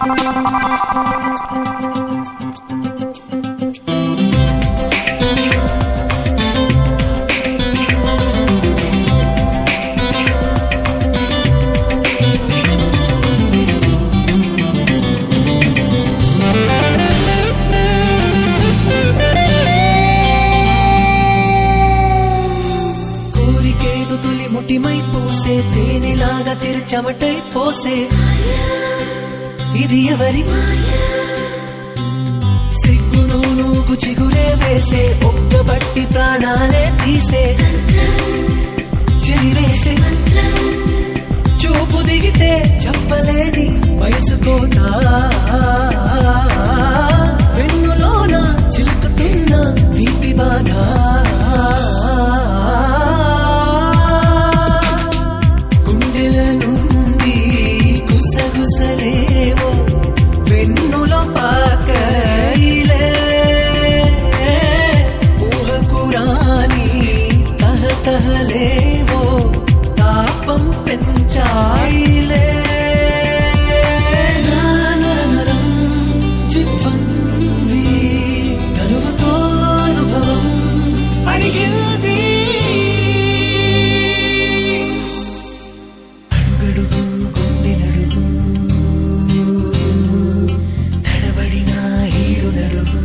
కోరికేదు తులి ముటిమై పోసే తేనెలాగా చిరు చెమటై పోసే ఇది ఎవరి సిగ్గును నూగు చిగురే వేసే ఒక్కబట్టి ప్రాణాలే తీసే చెరివేసే చూపు దిగితే చెప్పలేని వయసుకోతా వెన్నులోన చిలుకుతున్న తీపి బాధ గుండెల నుండి గుసగుసలేవో వెన్నులో పాకైలే ఊహకు రాని తహతహలేవో తాపం పెంచాయిలే నా నరనరం చిప్పంది తనువుతో అనుభవం అడిగింది అడుగడుగు గుండె నడుగు తడబడిన ఈడు నడుగు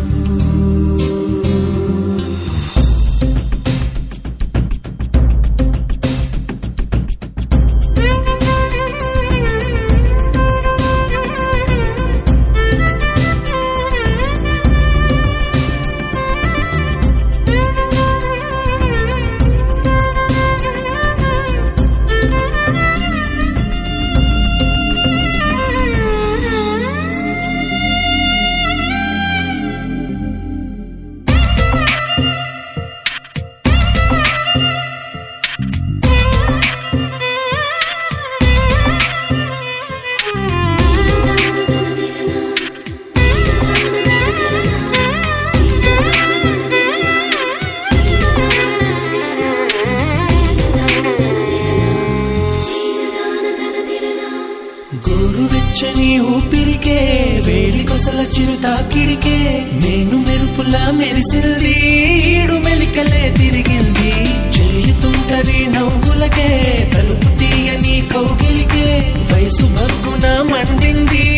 గోరువెచ్చని ఊపిరికే వేలి కొసల చిరు తాకిడికే నేను మెరుపులా మెరిసింది ఈడు మెలికలే తిరిగింది చేయుతుంటది నవ్వులకే తలుపు తీయని కౌగిలికే వయసు మగ్గున మండింది